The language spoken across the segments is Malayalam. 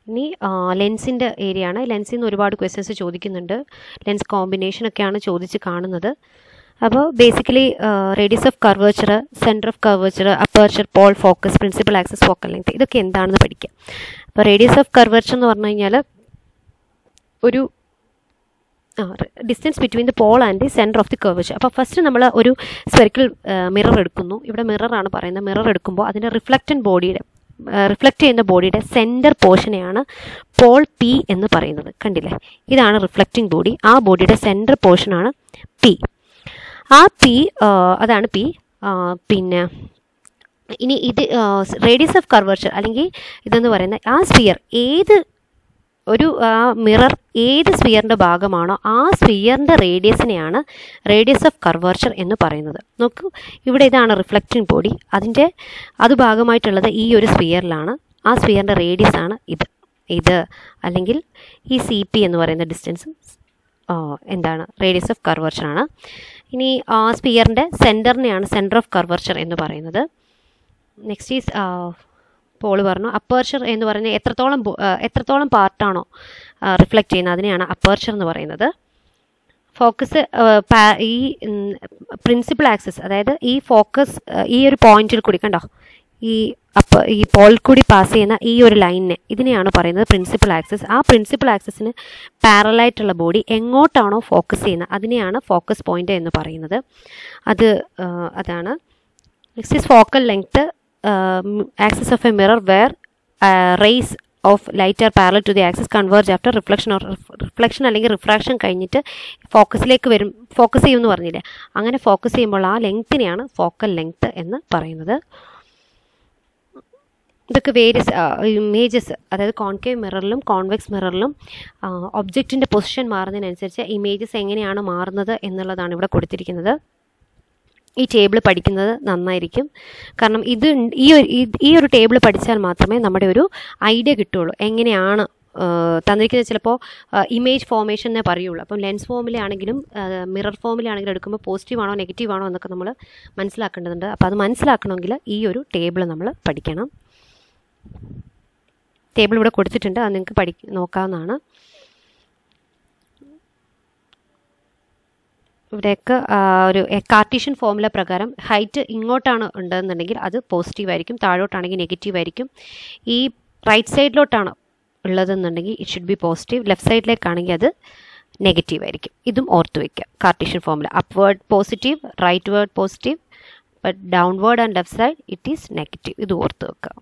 ഇനി ലെൻസിൻ്റെ ഏരിയ ആണ് ലെൻസിൽ നിന്ന് ഒരുപാട് ക്വസ്റ്റ്യൻസ് ചോദിക്കുന്നുണ്ട് ലെൻസ് കോമ്പിനേഷനൊക്കെയാണ് ചോദിച്ച് കാണുന്നത് അപ്പോൾ basically radius of curvature centre of curvature aperture pole focus principal axis focal length ഇതൊക്കെ എന്താണെന്ന് പഠിക്കാം അപ്പോൾ റേഡിയസ് ഓഫ് കർവേച്ചർ എന്ന് പറഞ്ഞു കഴിഞ്ഞാൽ ഒരു distance between the pole and the centre of the curvature അപ്പോൾ ഫസ്റ്റ് നമ്മൾ ഒരു സ്പെറിക്കൽ മിറർ എടുക്കുന്നു ഇവിടെ മിററാണ് പറയുന്നത് മിറർ എടുക്കുമ്പോൾ അതിൻ്റെ റിഫ്ലക്റ്റൻ ബോഡിയുടെ റിഫ്ലക്റ്റ് ചെയ്യുന്ന ബോഡിയുടെ സെൻറ്റർ പോർഷനെയാണ് പോൾ പി എന്ന് പറയുന്നത് കണ്ടില്ലേ ഇതാണ് റിഫ്ലക്റ്റിംഗ് ബോഡി ആ ബോഡിയുടെ സെൻറ്റർ പോർഷനാണ് പി ആ പി അതാണ് പി പിന്നെ ഇനി ഇത് റേഡിയസ് ഓഫ് കർവേച്ചർ അല്ലെങ്കിൽ ഇതെന്ന് പറയുന്ന ആ സ്ഫിയർ ഏത് ഒരു മിറർ ഏത് സ്ഫിയറിൻ്റെ ഭാഗമാണോ ആ സ്ഫിയറിൻ്റെ റേഡിയസിനെയാണ് റേഡിയസ് ഓഫ് കർവേച്ചർ എന്ന് പറയുന്നത് നോക്കൂ ഇവിടെ ഇതാണ് റിഫ്ലക്റ്റിംഗ് ബോഡി അതിൻ്റെ അത് ഭാഗമായിട്ടുള്ളത് ഈ ഒരു സ്ഫിയറിലാണ് ആ സ്ഫിയറിൻ്റെ റേഡിയസ് ആണ് ഇത് ഇത് അല്ലെങ്കിൽ ഈ സി പി എന്ന് പറയുന്ന ഡിസ്റ്റൻസ് എന്താണ് റേഡിയസ് ഓഫ് കർവേച്ചർ ആണ് ഇനി ആ സ്പിയറിൻ്റെ സെൻറ്ററിനെയാണ് സെൻറ്റർ ഓഫ് കർവേച്ചർ എന്ന് പറയുന്നത് നെക്സ്റ്റ് ഈസ് പോള് പറഞ്ഞു അപ്പേർച്ചർ എന്ന് പറയുന്നത് എത്രത്തോളം എത്രത്തോളം പാർട്ടാണോ റിഫ്ലക്റ്റ് ചെയ്യുന്നത് അതിനെയാണ് അപ്പേർച്ചർ എന്ന് പറയുന്നത് ഫോക്കസ് ഈ പ്രിൻസിപ്പൽ ആക്സസ് അതായത് ഈ ഫോക്കസ് ഈ ഒരു പോയിന്റിൽ കൂടി കണ്ടോ ഈ അപ്പ ഈ പോൾ കൂടി പാസ് ചെയ്യുന്ന ഈ ഒരു ലൈനിനെ ഇതിനെയാണ് പറയുന്നത് പ്രിൻസിപ്പൽ ആക്സസ് ആ പ്രിൻസിപ്പൽ ആക്സസിന് പാരലായിട്ടുള്ള ബോഡി എങ്ങോട്ടാണോ ഫോക്കസ് ചെയ്യുന്നത് അതിനെയാണ് ഫോക്കസ് പോയിന്റ് എന്ന് പറയുന്നത് അത് അതാണ് next is focal length axis of a mirror where rays of light are parallel to the axis converge after reflection or reflection അല്ലെങ്കിൽ റിഫ്രാക്ഷൻ കഴിഞ്ഞിട്ട് ഫോക്കസിലേക്ക് വരും ഫോക്കസ് ചെയ്യുമെന്ന് പറഞ്ഞില്ലേ അങ്ങനെ ഫോക്കസ് ചെയ്യുമ്പോൾ ആ ലെങ്ത്തിനെയാണ് ഫോക്കൽ ലെങ്ത് എന്ന് പറയുന്നത് ഇതൊക്കെ വേരിയസ് ഇമേജസ് അതായത് കോൺകേവ് മിററിലും കോൺവെക്സ് മിററിലും ഒബ്ജക്റ്റിൻ്റെ പൊസിഷൻ മാറുന്നതിനനുസരിച്ച് ഇമേജസ് എങ്ങനെയാണ് മാറുന്നത് എന്നുള്ളതാണ് ഇവിടെ കൊടുത്തിരിക്കുന്നത് ഈ ടേബിൾ പഠിക്കുന്നത് നന്നായിരിക്കും കാരണം ഇത് ഈ ഒരു ഈ ഒരു ടേബിൾ പഠിച്ചാൽ മാത്രമേ നമ്മുടെ ഒരു ഐഡിയ കിട്ടുള്ളൂ എങ്ങനെയാണ് തന്നിരിക്കുന്നത് ചിലപ്പോൾ ഇമേജ് ഫോർമേഷൻ എന്നേ പറയുള്ളൂ അപ്പം ലെൻസ് ഫോമിലാണെങ്കിലും മിറർ ഫോമിലാണെങ്കിലും എടുക്കുമ്പോൾ പോസിറ്റീവ് ആണോ നെഗറ്റീവ് ആണോ എന്നൊക്കെ നമ്മൾ മനസ്സിലാക്കേണ്ടതുണ്ട് അപ്പോൾ അത് മനസ്സിലാക്കണമെങ്കിൽ ഈ ഒരു ടേബിൾ നമ്മൾ പഠിക്കണം ടേബിൾ ഇവിടെ കൊടുത്തിട്ടുണ്ട് അത് നിങ്ങൾക്ക് പഠി നോക്കാവുന്നതാണ് ഇവിടെയൊക്കെ ഒരു കാർട്ടീഷ്യൻ ഫോമുല പ്രകാരം ഹൈറ്റ് ഇങ്ങോട്ടാണ് ഉണ്ടെന്നുണ്ടെങ്കിൽ അത് പോസിറ്റീവ് ആയിരിക്കും താഴോട്ടാണെങ്കിൽ നെഗറ്റീവ് ആയിരിക്കും ഈ റൈറ്റ് സൈഡിലോട്ടാണ് ഉള്ളതെന്നുണ്ടെങ്കിൽ it should be positive left സൈഡിലേക്കാണെങ്കിൽ അത് നെഗറ്റീവ് ആയിരിക്കും ഇതും ഓർത്ത് വയ്ക്കുക Cartesian formula upward positive rightward positive but downward and left side it is negative ഇത് ഓർത്ത് വെക്കുക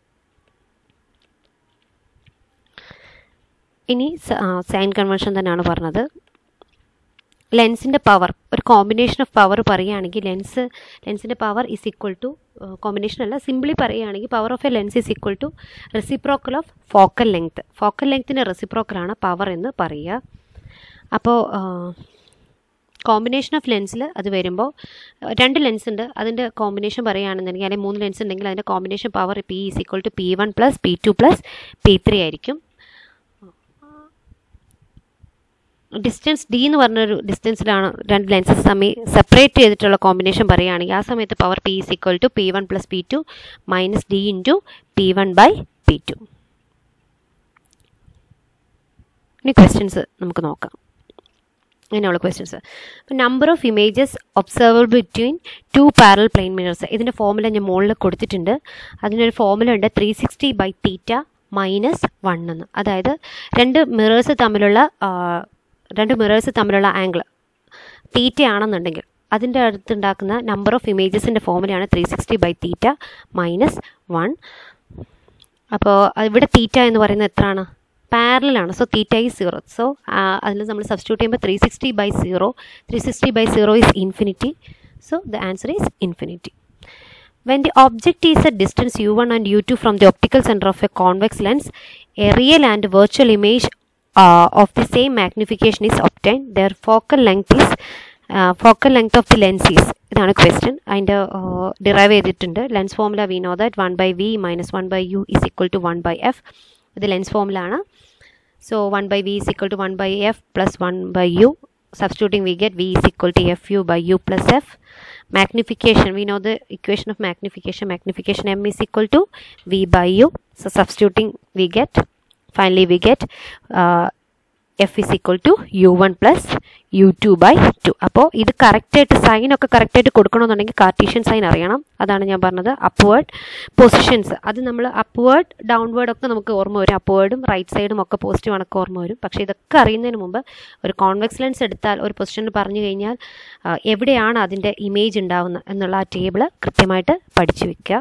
ഇനി സൈൻ കൺവെൻഷൻ തന്നെയാണ് പറഞ്ഞത് ലെൻസിൻ്റെ പവർ ഒരു കോമ്പിനേഷൻ ഓഫ് പവർ പറയുകയാണെങ്കിൽ ലെൻസ് ലെൻസിൻ്റെ power is equal to combination അല്ല സിംപ്ലി പറയുകയാണെങ്കിൽ power of a lens is equal to reciprocal of focal length focal ലെങ്ത്തിൻ്റെ റെസിപ്രോക്കലാണ് പവർ എന്ന് പറയുക അപ്പോൾ കോമ്പിനേഷൻ ഓഫ് ലെൻസിൽ അത് വരുമ്പോൾ രണ്ട് ലെൻസ് ഉണ്ട് അതിൻ്റെ കോമ്പിനേഷൻ പറയുകയാണെന്നുണ്ടെങ്കിൽ അല്ലെങ്കിൽ മൂന്ന് ലെൻസ് ഉണ്ടെങ്കിൽ അതിൻ്റെ combination power P is equal to P one plus P two plus P three ആയിരിക്കും ഡിസ്റ്റൻസ് ഡി എന്ന് പറഞ്ഞൊരു ഡിസ്റ്റൻസിലാണ് രണ്ട് ലെൻസസ് തമ്മിൽ സെപ്പറേറ്റ് ചെയ്തിട്ടുള്ള കോമ്പിനേഷൻ പറയുകയാണെങ്കിൽ ആ സമയത്ത് power P is equal to P one plus P two minus D into P one by P two ഇനി ക്വസ്റ്റ്യൻസ് നമുക്ക് നോക്കാം അങ്ങനെയുള്ള ക്വസ്റ്റ്യൻസ് അപ്പോൾ number of images observable between two parallel plane mirrors ഇതിൻ്റെ ഫോമുല ഞാൻ മുകളിൽ കൊടുത്തിട്ടുണ്ട് അതിനൊരു ഫോമുല ഉണ്ട് three sixty by theta minus one എന്ന് അതായത് രണ്ട് മിറേഴ്സ് തമ്മിലുള്ള രണ്ട് മിറേഴ്സ് തമ്മിലുള്ള ആംഗിൾ തീറ്റ ആണെന്നുണ്ടെങ്കിൽ അതിൻ്റെ അടുത്തുണ്ടാക്കുന്ന നമ്പർ ഓഫ് ഇമേജസിൻ്റെ ഫോമുലയാണ് three sixty by theta minus one അപ്പോൾ ഇവിടെ തീറ്റ എന്ന് പറയുന്നത് എത്രയാണ് പാരലാണ് so theta is zero so അതിൽ നമ്മൾ സബ്സ്റ്റിറ്റ്യൂട്ട് ചെയ്യുമ്പോൾ three sixty by zero three sixty by zero is infinity so the answer is infinity When the object is at distance u1 and u2 from the optical center of a convex lens, a real and virtual image uh, of the same magnification is obtained. Their focal length is uh, focal length of the lens is ഇതാണ് ക്വസ്റ്റ്യൻ അതിൻ്റെ ഡിറൈവ് ചെയ്തിട്ടുണ്ട് lens formula we know that one by V minus one by U is equal to one by F ഇത് ലെൻസ് ഫോമിലാണ് so one by V is equal to one by F plus one by U substituting we get v is equal to fu by u plus f magnification we know the equation of magnification magnification m is equal to v by u so substituting we get finally we get F is equal to U one plus U two by two അപ്പോൾ ഇത് കറക്റ്റായിട്ട് സൈനൊക്കെ കറക്റ്റായിട്ട് കൊടുക്കണമെന്നുണ്ടെങ്കിൽ കാർട്ടീഷ്യൻ സൈൻ അറിയണം അതാണ് ഞാൻ പറഞ്ഞത് അപ്വേർഡ് പൊസിഷൻസ് അത് നമ്മൾ അപ്വേർഡ് ഡൗൺവേർഡ് ഒക്കെ നമുക്ക് ഓർമ്മ വരും അപ്വേർഡും റൈറ്റ് സൈഡും ഒക്കെ പോസിറ്റീവ് ആണൊക്കെ ഓർമ്മ വരും പക്ഷേ ഇതൊക്കെ അറിയുന്നതിന് മുമ്പ് ഒരു കോൺവെക്സ് ലെൻസ് എടുത്താൽ ഒരു പൊസിഷൻ പറഞ്ഞു കഴിഞ്ഞാൽ ആ, എവിടെയാണ് അതിൻ്റെ ഇമേജ് ഉണ്ടാവുന്നത് എന്നുള്ള ആ ടേബിൾ കൃത്യമായിട്ട് പഠിച്ചു വെക്കുക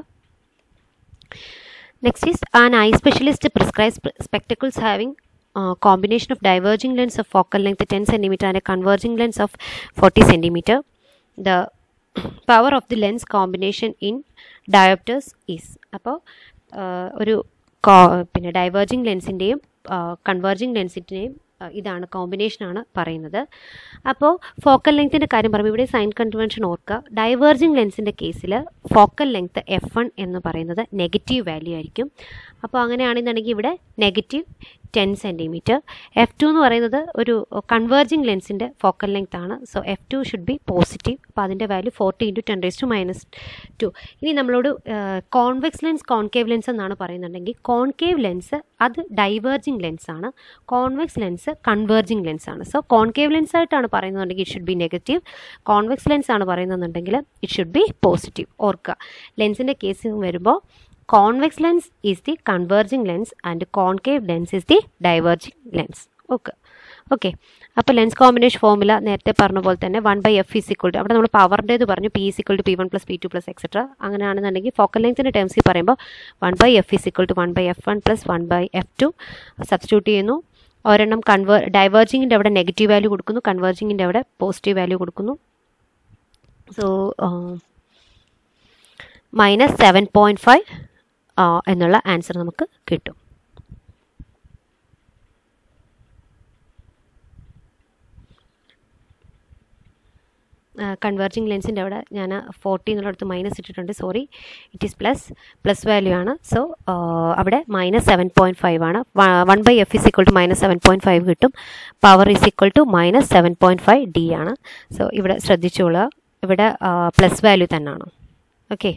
Next is an eye specialist prescribes sp- spectacles having uh, combination of diverging lens of focal length 10 cm and a converging lens of 40 cm. The power of the lens combination in diopters is അപ്പോൾ ഒരു co- പിന്നെ ഡൈവേർജിങ് ലെൻസിൻ്റെയും കൺവേർജിങ് ലെൻസിൻ്റെയും ഇതാണ് കോമ്പിനേഷനാണ് പറയുന്നത് അപ്പോൾ ഫോക്കൽ ലെങ്ത്തിൻ്റെ കാര്യം പറയുമ്പോൾ ഇവിടെ സൈൻ കൺവെൻഷൻ ഓർക്കുക ഡൈവേർജിങ് ലെൻസിൻ്റെ കേസിൽ ഫോക്കൽ ലെങ്ത്ത് എഫ് വൺ എന്ന് പറയുന്നത് നെഗറ്റീവ് വാല്യൂ ആയിരിക്കും അപ്പോൾ അങ്ങനെയാണെന്നുണ്ടെങ്കിൽ ഇവിടെ negative ten centimetre F two എന്ന് പറയുന്നത് ഒരു കൺവേർജിങ് ലെൻസിൻ്റെ ഫോക്കൽ ലെങ്ത് ആണ് so F two should be positive അപ്പോൾ അതിൻ്റെ value forty into ten raise to minus two ഇനി നമ്മളോട് കോൺവെക്സ് ലെൻസ് കോൺകേവ് ലെൻസ് എന്നാണ് പറയുന്നുണ്ടെങ്കിൽ കോൺകേവ് ലെൻസ് അത് ഡൈവേർജിങ് ലെൻസ് ആണ് കോൺവെക്സ് ലെൻസ് കൺവേർജിങ് ലെൻസ് ആണ് സോ കോൺകേവ് ലെൻസ് ആയിട്ടാണ് പറയുന്നുണ്ടെങ്കിൽ it should be negative convex lens ആണ് പറയുന്നതെന്നുണ്ടെങ്കിൽ ഇറ്റ് ഷുഡ് ബി പോസിറ്റീവ് ഓർക്കുക ലെൻസിൻ്റെ കേസ് വരുമ്പോൾ convex lens is the converging lens and concave lens is the diverging lens okay okay അപ്പോൾ ലെൻസ് കോമ്പിനേഷൻ ഫോർമുല നേരത്തെ പറഞ്ഞ പോലെ തന്നെ one by F is equal to അവിടെ നമ്മൾ പവറിൻ്റേത് പറഞ്ഞു P is equal to P one plus P two plus etcetera അങ്ങനെയാണെന്നുണ്ടെങ്കിൽ ഫോക്കൽ ലെങ്ത്തിൻ്റെ ടേംസിൽ പറയുമ്പോൾ one by F is equal to one by F one plus one by F two substitute ചെയ്യുന്നു ഒരെണ്ണം കൺവേ ഡൈവേർജിങ്ങിൻ്റെ അവിടെ നെഗറ്റീവ് വാല്യൂ കൊടുക്കുന്നു കൺവേർജിങ്ങിൻ്റെ അവിടെ പോസിറ്റീവ് വാല്യൂ കൊടുക്കുന്നു so minus seven point five എന്നുള്ള ആൻസർ നമുക്ക് കിട്ടും കൺവേർജിങ് ലെൻസിൻ്റെ അവിടെ ഞാൻ ഫോർട്ടി എന്നുള്ളടത്ത് മൈനസ് ഇട്ടിട്ടുണ്ട് sorry it is plus plus value ആണ് സോ അവിടെ മൈനസ് സെവൻ പോയിൻറ്റ് ഫൈവ് ആണ് one by F is equal to minus seven point five കിട്ടും power is equal to minus seven point five D ആണ് സോ ഇവിടെ ശ്രദ്ധിച്ചോളുക ഇവിടെ പ്ലസ് വാല്യൂ തന്നെയാണ് okay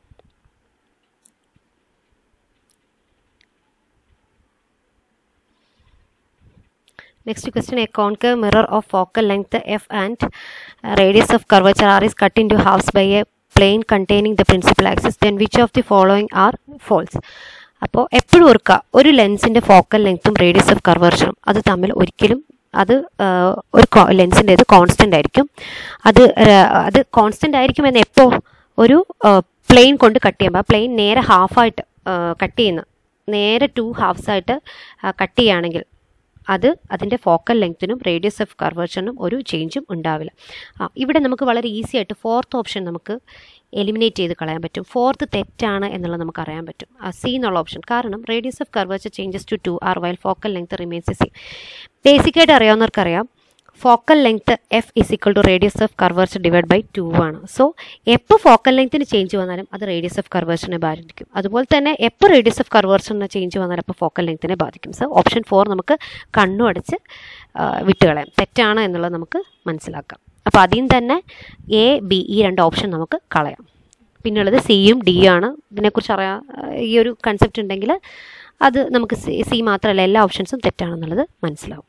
Next question, a concave mirror of focal length f and uh, radius of curvature r is cut into halves by a plane containing the principal axis. Then which of the following are false? അപ്പോൾ എപ്പോഴും ഓർക്കുക ഒരു ലെൻസിൻ്റെ ഫോക്കൽ ലെങ്ത്തും റേഡിയസ് ഓഫ് കർവേർച്ചറും അത് തമ്മിൽ ഒരിക്കലും അത് ആ, ഒരു ലെൻസിൻ്റേത് കോൺസ്റ്റൻ്റ് ആയിരിക്കും അത് ര- അത് കോൺസ്റ്റൻ്റ് ആയിരിക്കും എന്ന് എപ്പോൾ ഒരു പ്ലെയിൻ കൊണ്ട് കട്ട് ചെയ്യുമ്പോൾ ആ പ്ലെയിൻ നേരെ ഹാഫായിട്ട് കട്ട് ചെയ്യുന്ന നേരെ ടു ഹാഫ്സ് ആയിട്ട് കട്ട് ചെയ്യുകയാണെങ്കിൽ അത് അതിൻ്റെ ഫോക്കൽ ലെങ്ത്തിനും റേഡിയസ് ഓഫ് കർവേച്ചറിനും ഒരു ചേഞ്ചും ഉണ്ടാവില്ല ആ ഇവിടെ നമുക്ക് വളരെ ഈസി ആയിട്ട് ഫോർത്ത് ഓപ്ഷൻ നമുക്ക് എലിമിനേറ്റ് ചെയ്ത് കളയാൻ പറ്റും ഫോർത്ത് തെറ്റാണ് എന്നുള്ളത് നമുക്ക് അറിയാൻ പറ്റും ആ സി എന്നുള്ള ഓപ്ഷൻ കാരണം radius of curvature changes to two R while focal length remains same ബേസിക്കായിട്ട് അറിയാവുന്നവർക്കറിയാം focal length F is equal to radius of curvature divide by two ആണ് സോ എപ്പോൾ ഫോക്കൽ ലെങ്ത്തിന് ചേഞ്ച് വന്നാലും അത് റേഡിയസ് ഓഫ് കർവേച്ചറിനെ ബാധിക്കും അതുപോലെ തന്നെ എപ്പോൾ റേഡിയസ് ഓഫ് കർവേച്ചറിന് ചേഞ്ച് വന്നാലും അപ്പോൾ ഫോക്കൽ ലെങ്ത്തിനെ ബാധിക്കും സോ ഓപ്ഷൻ ഫോർ നമുക്ക് കണ്ണും അടച്ച് ആ, വിട്ടുകളയാം തെറ്റാണ് എന്നുള്ളത് നമുക്ക് മനസ്സിലാക്കാം അപ്പോൾ അതിൽ നിന്ന് തന്നെ എ ബി ഈ രണ്ട് ഓപ്ഷൻ നമുക്ക് കളയാം പിന്നുള്ളത് സിയും ഡി ആണ് ഇതിനെക്കുറിച്ച് അറിയാം ഈ ഒരു കൺസെപ്റ്റ് ഉണ്ടെങ്കിൽ അത് നമുക്ക് സി സി മാത്രമല്ല എല്ലാ ഓപ്ഷൻസും തെറ്റാണെന്നുള്ളത് മനസ്സിലാവും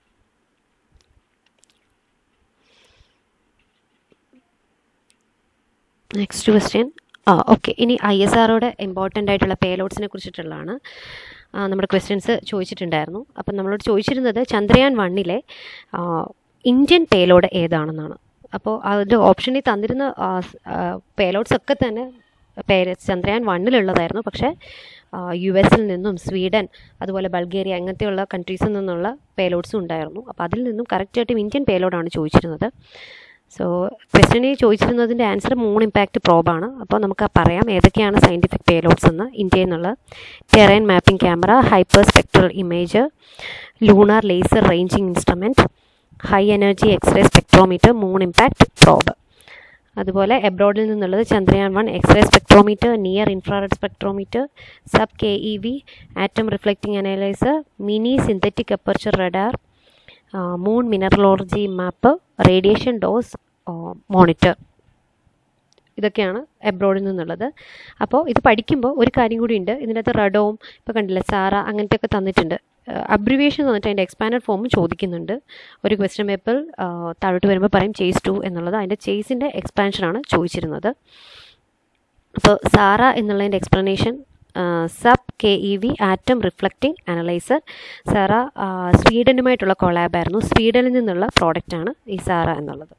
നെക്സ്റ്റ് ക്വസ്റ്റ്യൻ ആ ഓക്കെ ഇനി ഐ എസ് ആറോടെ ഇമ്പോർട്ടൻ്റ് ആയിട്ടുള്ള പേലോഡ്സിനെ കുറിച്ചിട്ടുള്ളതാണ് ആ, നമ്മുടെ ക്വസ്റ്റ്യൻസ് ചോദിച്ചിട്ടുണ്ടായിരുന്നു അപ്പം നമ്മളോട് ചോദിച്ചിരുന്നത് ചന്ദ്രയാൻ വണ്ണിലെ ഇന്ത്യൻ പേലോഡ് ഏതാണെന്നാണ് അപ്പോൾ അതിൻ്റെ ഓപ്ഷനിൽ തന്നിരുന്ന പേലോഡ്സ് ഒക്കെ തന്നെ പേര് ചന്ദ്രയാൻ വണ്ണിലുള്ളതായിരുന്നു പക്ഷേ യു എസിൽ നിന്നും സ്വീഡൻ അതുപോലെ ബൾഗേറിയ അങ്ങനത്തെയുള്ള കൺട്രീസിൽ നിന്നുള്ള പേലോഡ്സും ഉണ്ടായിരുന്നു അപ്പോൾ അതിൽ നിന്നും കറക്റ്റായിട്ടും ഇന്ത്യൻ പേലോഡാണ് ചോദിച്ചിരുന്നത് സോ ക്വസ്റ്റ്യനിൽ ചോദിച്ചിരുന്നതിൻ്റെ ആൻസർ മൂൺ ഇമ്പാക്റ്റ് പ്രോബാണ് അപ്പോൾ നമുക്ക് പറയാം ഏതൊക്കെയാണ് സയൻറ്റിഫിക് പേലോഡ്സ് എന്ന് ഇന്ത്യയിൽ നിന്നുള്ള terrain mapping camera hyper spectral image lunar laser ranging instrument high energy X-ray spectrometer moon impact probe അതുപോലെ എബ്രോഡിൽ നിന്നുള്ളത് Chandrayaan one X-ray spectrometer near infrared spectrometer sub K E V atom reflecting analyser mini synthetic aperture radar moon mineralogy map radiation dose monitor ഇതൊക്കെയാണ് എബ്രോഡിൽ നിന്നുള്ളത് അപ്പോൾ ഇത് പഠിക്കുമ്പോൾ ഒരു കാര്യം കൂടി ഉണ്ട് ഇതിനകത്ത് റഡോം ഇപ്പോൾ കണ്ടില്ല സാറ അങ്ങനത്തെ ഒക്കെ തന്നിട്ടുണ്ട് അബ്രിവേഷൻ വന്നിട്ട് അതിൻ്റെ എക്സ്പാൻഡഡ് ഫോം ചോദിക്കുന്നുണ്ട് ഒരു ക്വസ്റ്റ്യൻ പേപ്പർ താഴോട്ട് വരുമ്പോൾ പറയും ചേസ് ടു എന്നുള്ളത് അതിൻ്റെ ചേസിൻ്റെ എക്സ്പാൻഷനാണ് ചോദിച്ചിരുന്നത് അപ്പോൾ സാറ എന്നുള്ളതിൻ്റെ explanation sub K E V atom reflecting analyser SARA സ്വീഡനുമായിട്ടുള്ള കൊളാബായിരുന്നു സ്വീഡനിൽ നിന്നുള്ള പ്രോഡക്റ്റാണ് ഈ സാറ എന്നുള്ളത്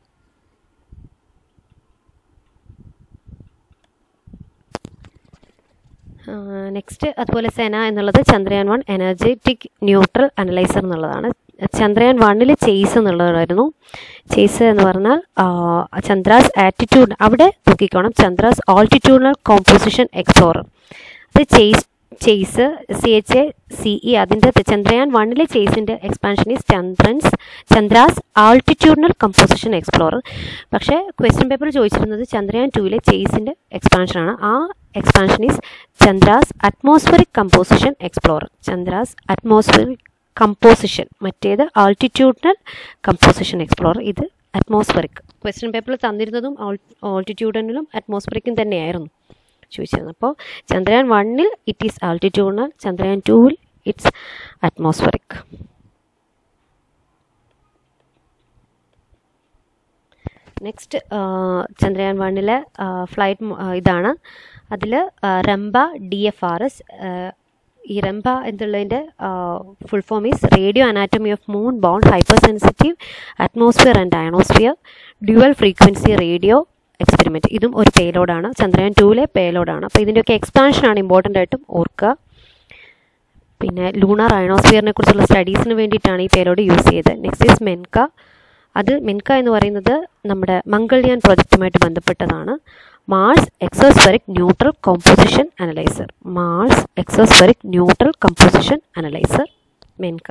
നെക്സ്റ്റ് അതുപോലെ സെന എന്നുള്ളത് Chandrayaan one energetic neutral analyser എന്നുള്ളതാണ് ചന്ദ്രയാൻ വണ്ണിൽ ചേസ് എന്നുള്ളതായിരുന്നു ചേസ് എന്ന് പറഞ്ഞാൽ ചന്ദ്രാസ് ആറ്റിറ്റ്യൂഡ് അവിടെ നോക്കിക്കോണം ചന്ദ്രാസ് ആൾട്ടിറ്റ്യൂഡിനൽ കോമ്പോസിഷൻ എക്സ്പ്ലോറർ അത് ChACE ChACE C H A C E അതിൻ്റെ ചന്ദ്രയാൻ വണ്ണിലെ ചേസിൻ്റെ expansion is Chandran's Chandra's altitudinal composition explorer പക്ഷേ ക്വസ്റ്റ്യൻ പേപ്പറിൽ ചോദിച്ചിരുന്നത് ചന്ദ്രയാൻ ടൂവിലെ ചേസിൻ്റെ എക്സ്പാൻഷനാണ് ആ expansion is Chandra's atmospheric composition explorer Chandra's atmospheric composition മറ്റേത് ആൾട്ടിറ്റ്യൂഡിനൽ കമ്പോസിഷൻ എക്സ്പ്ലോറർ ഇത് അറ്റ്മോസ്ഫറിക് ക്വസ്റ്റ്യൻ പേപ്പറിൽ തന്നിരുന്നതും ആൾട്ടിറ്റ്യൂഡിനലും അറ്റ്മോസ്ഫറിക്കും തന്നെയായിരുന്നു ചോദിച്ചിരുന്നത് അപ്പോൾ ചന്ദ്രയാൻ വണ്ണിൽ ഇറ്റ് ഈസ് ആൾട്ടിറ്റ്യൂഡിനൽ ചന്ദ്രയാൻ ടൂവിൽ ഇറ്റ്സ് അറ്റ്മോസ്ഫറിക് നെക്സ്റ്റ് ചന്ദ്രയാൻ വണ്ണിലെ ഫ്ലൈറ്റ് ഇതാണ് അതിൽ RAMBHA D F R S ഈ റംബ എന്നുള്ളതിൻ്റെ full form is radio anatomy of moon bound hyper sensitive atmosphere and ionosphere dual frequency radio experiment ഇതും ഒരു പേലോഡാണ് ചന്ദ്രയാൻ ടൂവിലെ പേലോഡാണ് അപ്പോൾ ഇതിൻ്റെയൊക്കെ എക്സ്പാൻഷനാണ് ഇമ്പോർട്ടൻ്റ് ആയിട്ടും ഓർക്കുക പിന്നെ ലൂണാർ അയണോസ്ഫിയറിനെ കുറിച്ചുള്ള സ്റ്റഡീസിന് വേണ്ടിയിട്ടാണ് ഈ പേലോഡ് യൂസ് ചെയ്തത് നെക്സ്റ്റ് ഈസ് മെൻക അത് മെൻക എന്ന് പറയുന്നത് നമ്മുടെ മംഗൾയാൻ പ്രോജക്റ്റുമായിട്ട് ബന്ധപ്പെട്ടതാണ് Mars exospheric neutral composition analyser Mars exospheric neutral composition analyser MENCA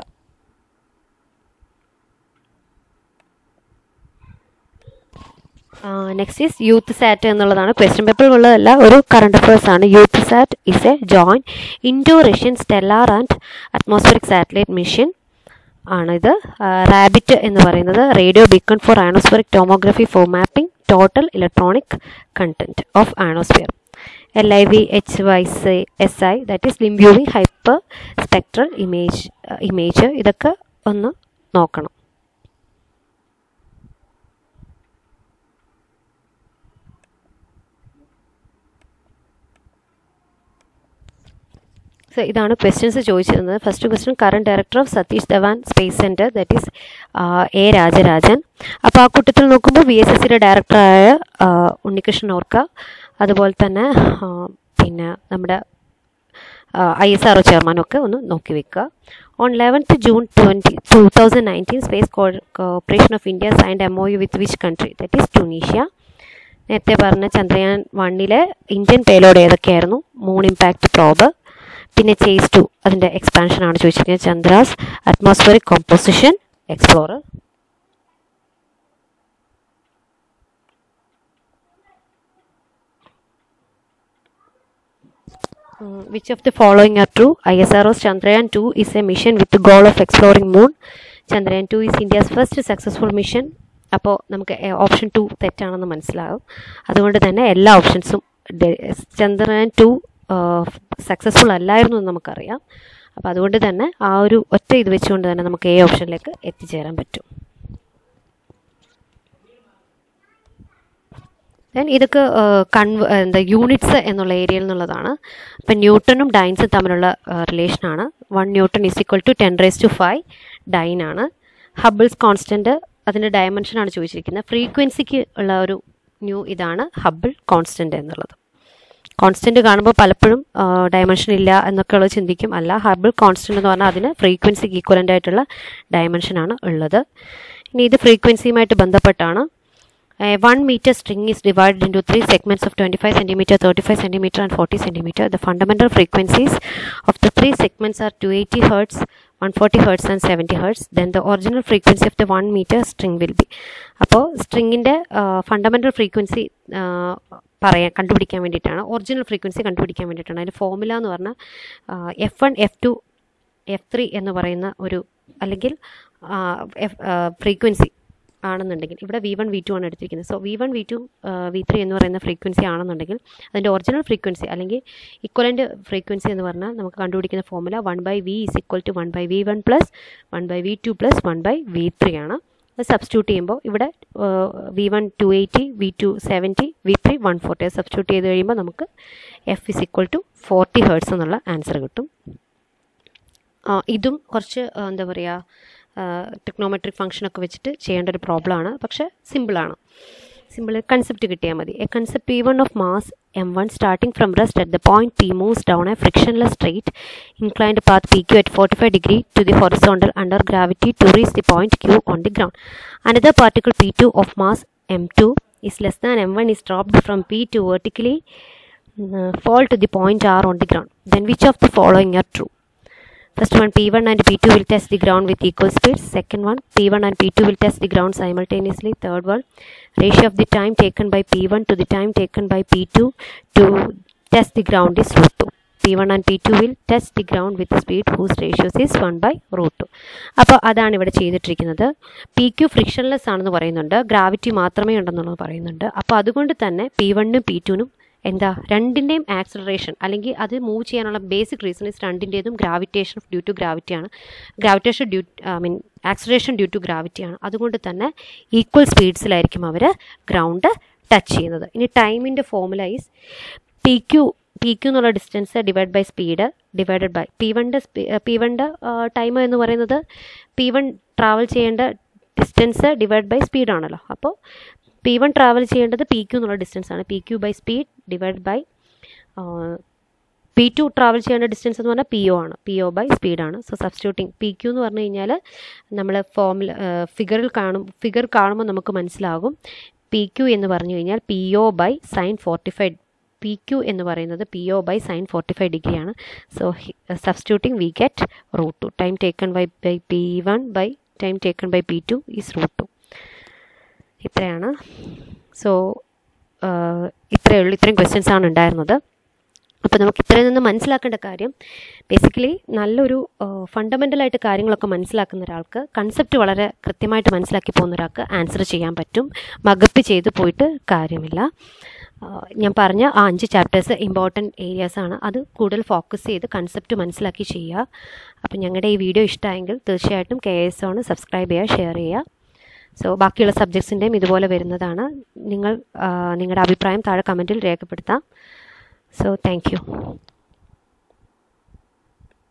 next is YouthSat എന്നുള്ളതാണ് ക്വസ്റ്റ്യൻ പേപ്പറിൽ ഉള്ളതല്ല ഒരു കറണ്ട് അഫയേഴ്സ് ആണ് YouthSat is a join Indo Russian stellar and atmospheric satellite mission ആണിത് റാബിറ്റ് എന്ന് പറയുന്നത് radio beacon for ionospheric tomography for mapping total electronic content of ionosphere L I V H Y C S I that is limb viewing hyper spectral image image ഇതൊക്കെ ഒന്ന് നോക്കണം സോ ഇതാണ് ക്വസ്റ്റ്യൻസ് ചോദിച്ചിരുന്നത് first question current director of Satish Dhawan space centre that is A Rajarajan അപ്പോൾ ആ കൂട്ടത്തിൽ നോക്കുമ്പോൾ വി എസ് എസ് സിയുടെ ഡയറക്ടറായ ഉണ്ണികൃഷ്ണൻ ഓർക്ക അതുപോലെ തന്നെ പിന്നെ നമ്മുടെ ഐ എസ് ആർ ഒ ചെയർമാനൊക്കെ ഒന്ന് നോക്കി വെക്കുക on eleventh June twenty two thousand nineteen space corporation of India signed M O U with which country that is Tunisia നേരത്തെ പറഞ്ഞ ചന്ദ്രയാൻ വണ്ണിലെ ഇന്ത്യൻ പേലോഡ് ഏതൊക്കെയായിരുന്നു മൂൺ ഇമ്പാക്റ്റ് പ്രോബ് പിന്നെ ചേസ് ടു അതിൻ്റെ എക്സ്പാൻഷൻ ആണ് ചോദിച്ചിരിക്കുന്നത് Chandra's atmospheric composition explorer which of the following are true I S R O's Chandrayaan two is a mission with goal of exploring moon Chandrayaan two is India's first successful mission അപ്പോൾ നമുക്ക് ഓപ്ഷൻ ടു തെറ്റാണെന്ന് മനസ്സിലാകും അതുകൊണ്ട് തന്നെ എല്ലാ ഓപ്ഷൻസും ചന്ദ്രയാൻ ടു സക്സസ്ഫുൾ അല്ലായിരുന്നു എന്ന് നമുക്കറിയാം അപ്പോൾ അതുകൊണ്ട് തന്നെ ആ ഒരു ഒറ്റ ഇത് വെച്ചുകൊണ്ട് തന്നെ നമുക്ക് എ ഓപ്ഷനിലേക്ക് എത്തിച്ചേരാൻ പറ്റും ദെൻ ഇതൊക്കെ കൺവ എന്താ യൂണിറ്റ്സ് എന്നുള്ള ഏരിയയിൽ നിന്നുള്ളതാണ് ഇപ്പം ന്യൂട്ടണും ഡൈൻസും തമ്മിലുള്ള റിലേഷനാണ് one newton is equal to ten raise to five dyne ആണ് ഹബിൾസ് കോൺസ്റ്റൻറ്റ് അതിൻ്റെ ഡയമെൻഷനാണ് ചോദിച്ചിരിക്കുന്നത് ഫ്രീക്വൻസിക്ക് ഉള്ള ഒരു ന്യൂ ഇതാണ് ഹബിൾ കോൺസ്റ്റൻറ്റ് എന്നുള്ളത് കോൺസ്റ്റൻറ്റ് കാണുമ്പോൾ പലപ്പോഴും ഡയമെൻഷൻ ഇല്ല എന്നൊക്കെയുള്ളത് ചിന്തിക്കും അല്ല ഹബിൾ കോൺസ്റ്റൻറ്റ് എന്ന് പറഞ്ഞാൽ അതിന് ഫ്രീക്വൻസിക്ക് ഈക്വലൻ്റ് ആയിട്ടുള്ള ഡയമെൻഷനാണ് ഉള്ളത് ഇനി ഇത് ഫ്രീക്വൻസിയുമായിട്ട് ബന്ധപ്പെട്ടാണ് one metre string is divided into three segments of 25 centimeter, 35 centimeter, and 40 centimeter. The fundamental frequencies of the three segments are 280 hertz, 140 hertz, and 70 hertz. Then the original frequency of the one meter string will be. അപ്പോൾ സ്ട്രിങ്ങിൻ്റെ ഫണ്ടമെൻ്റൽ ഫ്രീക്വൻസി പറയാൻ കണ്ടുപിടിക്കാൻ വേണ്ടിയിട്ടാണ് ഒറിജിനൽ ഫ്രീക്വൻസി കണ്ടുപിടിക്കാൻ വേണ്ടിയിട്ടാണ് അതിൻ്റെ ഫോർമുല എന്ന് പറഞ്ഞാൽ F one F two F three എന്ന് പറയുന്ന ഒരു അല്ലെങ്കിൽ ഫ്രീക്വൻസി ആണെന്നുണ്ടെങ്കിൽ ഇവിടെ വി വൺ വി ടു ആണ് എടുത്തിരിക്കുന്നത് so V one V two V three എന്ന് പറയുന്ന ഫ്രീക്വൻസി ആണെന്നുണ്ടെങ്കിൽ അതിൻ്റെ ഒറിജിനൽ ഫ്രീക്വൻസി അല്ലെങ്കിൽ ഇക്വലൻ്റ് ഫ്രീക്വൻസി എന്ന് പറഞ്ഞാൽ നമുക്ക് കണ്ടുപിടിക്കുന്ന formula one by V is equal to one by V one plus one by V two plus one by V three ആണ് അത് സബ്സ്റ്റിറ്റ്യൂട്ട് ചെയ്യുമ്പോൾ ഇവിടെ V one two eighty V two seventy V three one forty അത് സബ്സ്റ്റിറ്റ്യൂട്ട് ചെയ്ത് കഴിയുമ്പോൾ നമുക്ക് F is equal to forty hertz എന്നുള്ള ആൻസർ കിട്ടും ആ, ഇതും കുറച്ച് ആ, എന്താ പറയുക ടെക്നോമെട്രിക് ഫംഗ്ഷനൊക്കെ വെച്ചിട്ട് ചെയ്യേണ്ട ഒരു പ്രോബ്ലമാണ് പക്ഷേ സിമ്പിളാണ് സിമ്പിൾ കൺസെപ്റ്റ് കിട്ടിയാൽ മതി a concept P one of mass M one starting from rest at the point P moves down a frictionless straight inclined path PQ at 45 degree to the horizontal under gravity to reach the point Q on the ground. Another particle P2 of mass M2 is less than M1 is dropped from P to vertically uh, fall to the point R on the ground. Then which of the following are true? First one P1 and P2 will test the ground with equal speeds. Second one P1 and P2 will test the ground simultaneously. Third one ratio of the time taken by P1 to the time taken by P2 to test the ground is root 2. P1 and P2 will test the ground with speed whose ratios is 1 by root 2. അപ്പോൾ അതാണ് ഇവിടെ ചെയ്തിട്ടിരിക്കുന്നത് പി ക്യു ഫ്രിക്ഷൻലെസ് ആണെന്ന് പറയുന്നുണ്ട് ഗ്രാവിറ്റി മാത്രമേ ഉണ്ടെന്നുള്ളത് പറയുന്നുണ്ട് അപ്പോൾ അതുകൊണ്ട് തന്നെ പി വണ്ണും പി ടുനും എന്താ രണ്ടിൻ്റെയും ആക്സലറേഷൻ അല്ലെങ്കിൽ അത് മൂവ് ചെയ്യാനുള്ള ബേസിക് റീസൺ ഇസ് രണ്ടിൻ്റേതും ഗ്രാവിറ്റേഷൻ ഡ്യൂ ടു ഗ്രാവിറ്റിയാണ് gravitation due I mean acceleration due to ഗ്രാവിറ്റിയാണ് അതുകൊണ്ട് തന്നെ ഈക്വൽ സ്പീഡ്സിലായിരിക്കും അവർ ഗ്രൗണ്ട് ടച്ച് ചെയ്യുന്നത് ഇനി ടൈമിൻ്റെ formula is P Q P Q എന്നുള്ള distance divide by speed divided by P വണ്ടെ പി വണ്ടെ ടൈം എന്ന് പറയുന്നത് പി വൺ ട്രാവൽ ചെയ്യേണ്ട ഡിസ്റ്റൻസ് ഡിവൈഡ് ബൈ സ്പീഡാണല്ലോ അപ്പോൾ പി വൺ ട്രാവൽ ചെയ്യേണ്ടത് പി ക്യു എന്നുള്ള ഡിസ്റ്റൻസ് ആണ് P Q by speed divide by P two travel ചെയ്യേണ്ട ഡിസ്റ്റൻസ് എന്ന് പറഞ്ഞാൽ പി ഒ ആണ് പി ഒ ബൈ സ്പീഡാണ് സോ സബ്സ്റ്റിറ്റ്യൂട്ടിങ് പി ക്യു എന്ന് പറഞ്ഞു കഴിഞ്ഞാൽ നമ്മൾ ഫോമിൽ ഫിഗറിൽ കാണും ഫിഗർ കാണുമ്പോൾ നമുക്ക് മനസ്സിലാകും പി ക്യു എന്ന് പറഞ്ഞു കഴിഞ്ഞാൽ P O by sine forty five P Q എന്ന് പറയുന്നത് P O by sine forty five ഡിഗ്രിയാണ് so substituting we get root two time taken by by P one by time taken by P two is root two ഇത്രയാണ് സോ ഇത്രയേ ഉള്ളൂ ഇത്രയും ക്വസ്റ്റ്യൻസ് ആണ് ഉണ്ടായിരുന്നത് അപ്പോൾ നമുക്ക് ഇത്രയിൽ നിന്ന് മനസ്സിലാക്കേണ്ട കാര്യം ബേസിക്കലി നല്ലൊരു ഫണ്ടമെൻ്റലായിട്ട് കാര്യങ്ങളൊക്കെ മനസ്സിലാക്കുന്ന ഒരാൾക്ക് കൺസെപ്റ്റ് വളരെ കൃത്യമായിട്ട് മനസ്സിലാക്കി പോകുന്ന ഒരാൾക്ക് ആൻസർ ചെയ്യാൻ പറ്റും മകപ്പ് ചെയ്ത് പോയിട്ട് കാര്യമില്ല ഞാൻ പറഞ്ഞ ആ അഞ്ച് ചാപ്റ്റേഴ്സ് ഇമ്പോർട്ടൻറ്റ് ഏരിയാസ് ആണ് അത് കൂടുതൽ ഫോക്കസ് ചെയ്ത് കൺസെപ്റ്റ് മനസ്സിലാക്കി ചെയ്യുക അപ്പോൾ ഞങ്ങളുടെ ഈ വീഡിയോ ഇഷ്ടമായെങ്കിൽ തീർച്ചയായിട്ടും കെ എസ് ആണ് സബ്സ്ക്രൈബ് ചെയ്യുക ഷെയർ ചെയ്യുക സോ ബാക്കിയുള്ള സബ്ജക്ട്സിൻ്റെയും ഇതുപോലെ വരുന്നതാണ് നിങ്ങൾ നിങ്ങളുടെ അഭിപ്രായം താഴെ കമൻറ്റിൽ രേഖപ്പെടുത്താം സോ താങ്ക് യു